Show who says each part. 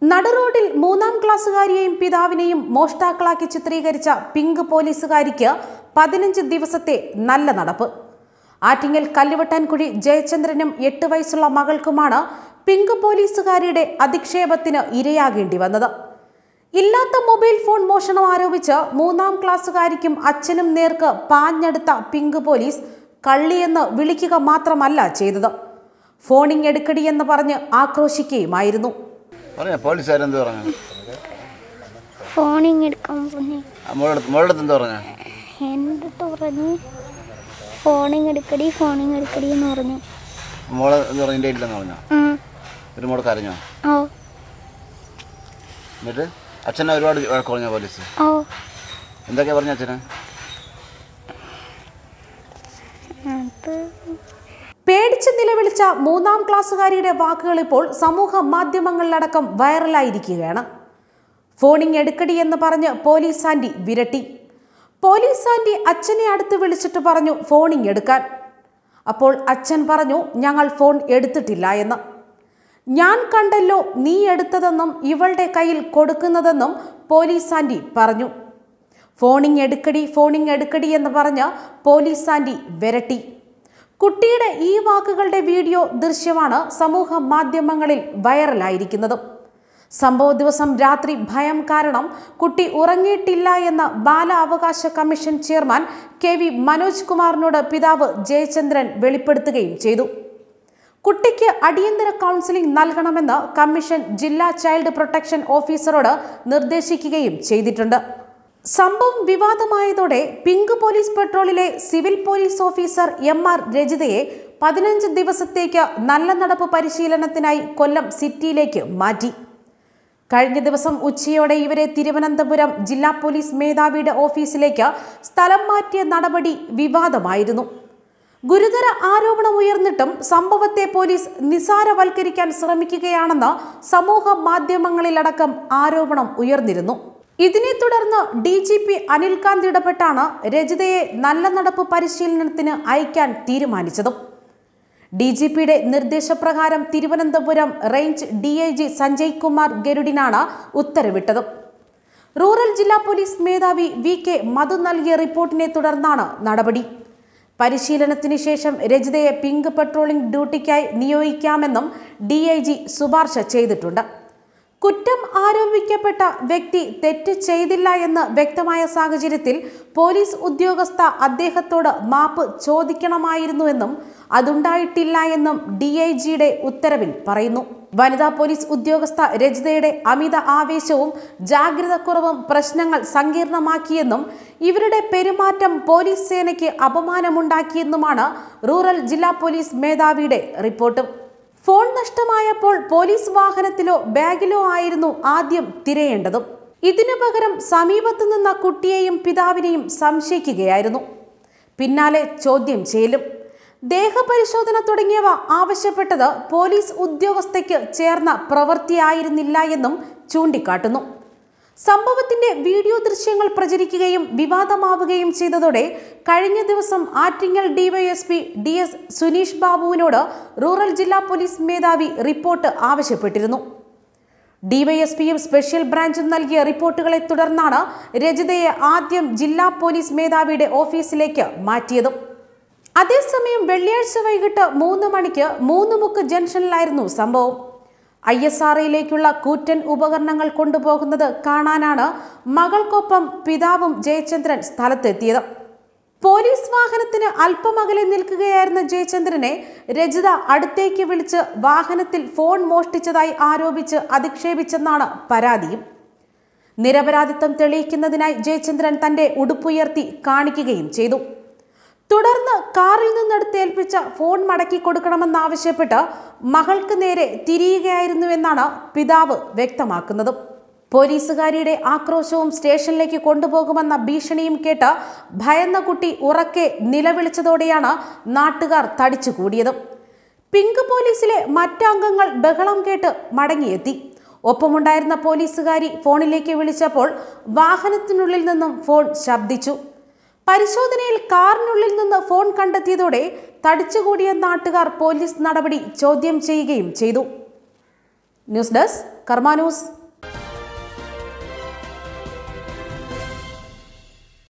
Speaker 1: നടുറോഡിൽ മൂന്നാം ക്ലാസ്സുകാരിയെയും പിതാവിനെയും മോഷ്ടാക്കളാക്കി ചിത്രീകരിച്ച പിങ്ക് പോലീസുകാരിക്ക് പതിനഞ്ച് ദിവസത്തെ നല്ല നടപ്പ് ആറ്റിങ്ങൽ കല്ലുവട്ടാൻകുഴി ജയചന്ദ്രനും എട്ട് വയസ്സുള്ള മകൾക്കുമാണ് പിങ്ക് പോലീസുകാരിയുടെ അധിക്ഷേപത്തിന് ഇരയാകേണ്ടി വന്നത് ഇല്ലാത്ത മൊബൈൽ ഫോൺ മോഷണം ആരോപിച്ച് മൂന്നാം ക്ലാസ്സുകാരിക്കും അച്ഛനും നേർക്ക് പാഞ്ഞെടുത്ത പിങ്ക് പോലീസ് കള്ളിയെന്ന് വിളിക്കുക മാത്രമല്ല ചെയ്തത് ഫോണിങ് എടുക്കടിയെന്ന് പറഞ്ഞ് ആക്രോശിക്കുകയുമായിരുന്നു
Speaker 2: പറഞ്ഞ പോലീസുകാരെന്ത് പറഞ്ഞു
Speaker 3: ഫോണിങ് എടുക്കാൻ പോണേ
Speaker 2: മോളടുത്ത് മോളടുത്ത് എന്ത് പറഞ്ഞു
Speaker 3: എൻ്റെ അടുത്ത് പറഞ്ഞ് ഫോണിങ് എടുക്കടി ഫോണിങ് എടുക്കടി എന്ന് പറഞ്ഞു
Speaker 2: മോള് എന്ത് പറഞ്ഞു എൻ്റെ ഇല്ലെന്ന് പറഞ്ഞോ
Speaker 3: ആ
Speaker 2: ഒരു മോള് കരഞ്ഞോ
Speaker 3: ഓ
Speaker 2: എന്നിട്ട് അച്ഛനെ ഒരുപാട് വഴക്ക് പറഞ്ഞോ പോലീസ്
Speaker 3: ഓ
Speaker 2: എന്തൊക്കെയാ പറഞ്ഞ അച്ഛന്
Speaker 3: അത്
Speaker 1: പേടിച്ച് നിലവിളിച്ച മൂന്നാം ക്ലാസ്സുകാരിയുടെ വാക്കുകൾ ഇപ്പോൾ സമൂഹ മാധ്യമങ്ങളിലടക്കം വൈറലായിരിക്കുകയാണ് ഫോണിങ് എടുക്കടി എന്ന് പറഞ്ഞ് പോലീസ് ആൻറ്റി വിരട്ടി പോലീസ് ആൻറ്റി അച്ഛനെ അടുത്ത് വിളിച്ചിട്ട് പറഞ്ഞു ഫോണിങ് എടുക്കാൻ അപ്പോൾ അച്ഛൻ പറഞ്ഞു ഞങ്ങൾ ഫോൺ എടുത്തിട്ടില്ല എന്ന് ഞാൻ കണ്ടല്ലോ നീ എടുത്തതെന്നും ഇവളുടെ കയ്യിൽ കൊടുക്കുന്നതെന്നും പോലീസ് ആൻറ്റി പറഞ്ഞു ഫോണിങ് എടുക്കടി ഫോണിങ് എടുക്കടി എന്ന് പറഞ്ഞ് പോലീസ് ആൻറ്റി വിരട്ടി കുട്ടിയുടെ ഈ വാക്കുകളുടെ വീഡിയോ ദൃശ്യമാണ് സമൂഹ മാധ്യമങ്ങളിൽ വൈറലായിരിക്കുന്നത് സംഭവ ദിവസം രാത്രി ഭയം കാരണം കുട്ടി ഉറങ്ങിയിട്ടില്ല എന്ന് ബാലാവകാശ commission chairman K V Manoj കുമാറിനോട് പിതാവ് ജയചന്ദ്രൻ വെളിപ്പെടുത്തുകയും ചെയ്തു കുട്ടിക്ക് അടിയന്തര കൗൺസിലിംഗ് നൽകണമെന്ന് കമ്മീഷൻ ജില്ലാ ചൈൽഡ് പ്രൊട്ടക്ഷൻ ഓഫീസറോട് നിർദ്ദേശിക്കുകയും ചെയ്തിട്ടുണ്ട് സംഭവം വിവാദമായതോടെ പിങ്ക് പോലീസ് പെട്രോളിലെ civil police officer M R രജിതയെ പതിനഞ്ച് ദിവസത്തേക്ക് നല്ല നടപ്പ് പരിശീലനത്തിനായി കൊല്ലം സിറ്റിയിലേക്ക് മാറ്റി കഴിഞ്ഞ ദിവസം ഉച്ചയോടെ ഇവരെ തിരുവനന്തപുരം ജില്ലാ പോലീസ് മേധാവിയുടെ ഓഫീസിലേക്ക് സ്ഥലം മാറ്റിയ നടപടി വിവാദമായിരുന്നു ഗുരുതര ആരോപണം ഉയർന്നിട്ടും സംഭവത്തെ പോലീസ് നിസാരവൽക്കരിക്കാൻ ശ്രമിക്കുകയാണെന്ന് സമൂഹ മാധ്യമങ്ങളിലടക്കം ആരോപണം ഉയർന്നിരുന്നു ഇതിനെ തുടർന്ന് ഡി ജി പി അനിൽകാന്ത് ഇടപെട്ടാണ് രജിതയെ നല്ല നടപ്പ് പരിശീലനത്തിന് അയക്കാൻ തീരുമാനിച്ചതും ഡി ജി പിയുടെ നിർദ്ദേശപ്രകാരം Thiruvananthapuram range D I G Sanjay Kumar ഗരുഡിനാണ് ഉത്തരവിട്ടത് റൂറൽ ജില്ലാ പോലീസ് മേധാവി വി കെ മധു നൽകിയ റിപ്പോർട്ടിനെ തുടർന്നാണ് നടപടി പരിശീലനത്തിന് ശേഷം രജിതയെ പിങ്ക് പെട്രോളിംഗ് ഡ്യൂട്ടിക്കായി നിയോഗിക്കാമെന്നും ഡി ഐ ജി ശുപാർശ ചെയ്തിട്ടുണ്ട് കുറ്റം ആരോപിക്കപ്പെട്ട വ്യക്തി തെറ്റ് ചെയ്തില്ല എന്ന് വ്യക്തമായ സാഹചര്യത്തിൽ പോലീസ് ഉദ്യോഗസ്ഥ അദ്ദേഹത്തോട് മാപ്പ് ചോദിക്കണമായിരുന്നുവെന്നും അതുണ്ടായിട്ടില്ല എന്നും ഡി ഐ ജിയുടെ ഉത്തരവിൽ പറയുന്നു വനിതാ പോലീസ് ഉദ്യോഗസ്ഥ രജിതയുടെ അമിത ആവേശവും ജാഗ്രതക്കുറവും പ്രശ്നങ്ങൾ സങ്കീർണമാക്കിയെന്നും ഇവരുടെ പെരുമാറ്റം പോലീസ് സേനയ്ക്ക് അപമാനമുണ്ടാക്കിയെന്നുമാണ് റൂറൽ ജില്ലാ പോലീസ് മേധാവിയുടെ റിപ്പോർട്ട് ഫോൺ നഷ്ടമായപ്പോൾ പോലീസ് വാഹനത്തിലോ ബാഗിലോ ആയിരുന്നു ആദ്യം തിരയേണ്ടതും ഇതിനു പകരം സമീപത്തു നിന്ന കുട്ടിയെയും പിതാവിനെയും സംശയിക്കുകയായിരുന്നു പിന്നാലെ ചോദ്യം ചെയ്യലും ദേഹപരിശോധന തുടങ്ങിയവ ആവശ്യപ്പെട്ടത് പോലീസ് ഉദ്യോഗസ്ഥയ്ക്ക് ചേർന്ന പ്രവൃത്തിയായിരുന്നില്ല എന്നും ചൂണ്ടിക്കാട്ടുന്നു സംഭവത്തിന്റെ വീഡിയോ ദൃശ്യങ്ങൾ പ്രചരിക്കുകയും വിവാദമാവുകയും ചെയ്തതോടെ കഴിഞ്ഞ ദിവസം Attingal DYSP D S Suneesh ബാബുവിനോട് റൂറൽ ജില്ലാ പോലീസ് മേധാവി റിപ്പോർട്ട് ആവശ്യപ്പെട്ടിരുന്നു ഡിവൈഎസ്പിയും സ്പെഷ്യൽ ബ്രാഞ്ചും നൽകിയ റിപ്പോർട്ടുകളെ തുടർന്നാണ് രജിതയെ ആദ്യം ജില്ലാ പോലീസ് മേധാവിയുടെ ഓഫീസിലേക്ക് മാറ്റിയതും അതേസമയം വെള്ളിയാഴ്ച വൈകിട്ട് മൂന്ന് മണിക്ക് മൂന്നുമുക്ക് ജംഗ്ഷനിലായിരുന്നു സംഭവം ഐ എസ് ആർഐയിലേക്കുള്ള കൂറ്റൻ ഉപകരണങ്ങൾ കൊണ്ടുപോകുന്നത് കാണാനാണ് മകൾക്കൊപ്പം പിതാവും ജയചന്ദ്രൻ സ്ഥലത്തെത്തിയത് പോലീസ് വാഹനത്തിന് അല്പം അകലെ നിൽക്കുകയായിരുന്ന ജയചന്ദ്രനെ രജിത അടുത്തേക്ക് വിളിച്ച് വാഹനത്തിൽ ഫോൺ മോഷ്ടിച്ചതായി ആരോപിച്ച് അധിക്ഷേപിച്ചെന്നാണ് പരാതിയും നിരപരാധിത്വം തെളിയിക്കുന്നതിനായി ജയചന്ദ്രൻ തന്റെ ഉടുപ്പുയർത്തി കാണിക്കുകയും ചെയ്തു തുടർന്ന് കാറിൽ നിന്നെടുത്ത് ഏൽപ്പിച്ച ഫോൺ മടക്കി കൊടുക്കണമെന്നാവശ്യപ്പെട്ട് മകൾക്ക് നേരെ തിരിയുകയായിരുന്നുവെന്നാണ് പിതാവ് വ്യക്തമാക്കുന്നത് പോലീസുകാരിയുടെ ആക്രോശവും സ്റ്റേഷനിലേക്ക് കൊണ്ടുപോകുമെന്ന ഭീഷണിയും കേട്ട് ഭയന്ന കുട്ടി ഉറക്കെ നിലവിളിച്ചതോടെയാണ് നാട്ടുകാർ തടിച്ചുകൂടിയത് പിങ്ക് പോലീസിലെ മറ്റംഗങ്ങൾ ബഹളം കേട്ട് മടങ്ങിയെത്തി ഒപ്പമുണ്ടായിരുന്ന പോലീസുകാരി ഫോണിലേക്ക് വിളിച്ചപ്പോൾ വാഹനത്തിനുള്ളിൽ നിന്നും ഫോൺ ശബ്ദിച്ചു പരിശോധനയിൽ കാറിനുള്ളിൽ നിന്ന് ഫോൺ കണ്ടെത്തിയതോടെ തടിച്ചുകൂടിയ നാട്ടുകാർ പോലീസ് നടപടി ചോദ്യം ചെയ്യുകയും ചെയ്തു ന്യൂസ് ഡെസ്ക് കർമാ ന്യൂസ്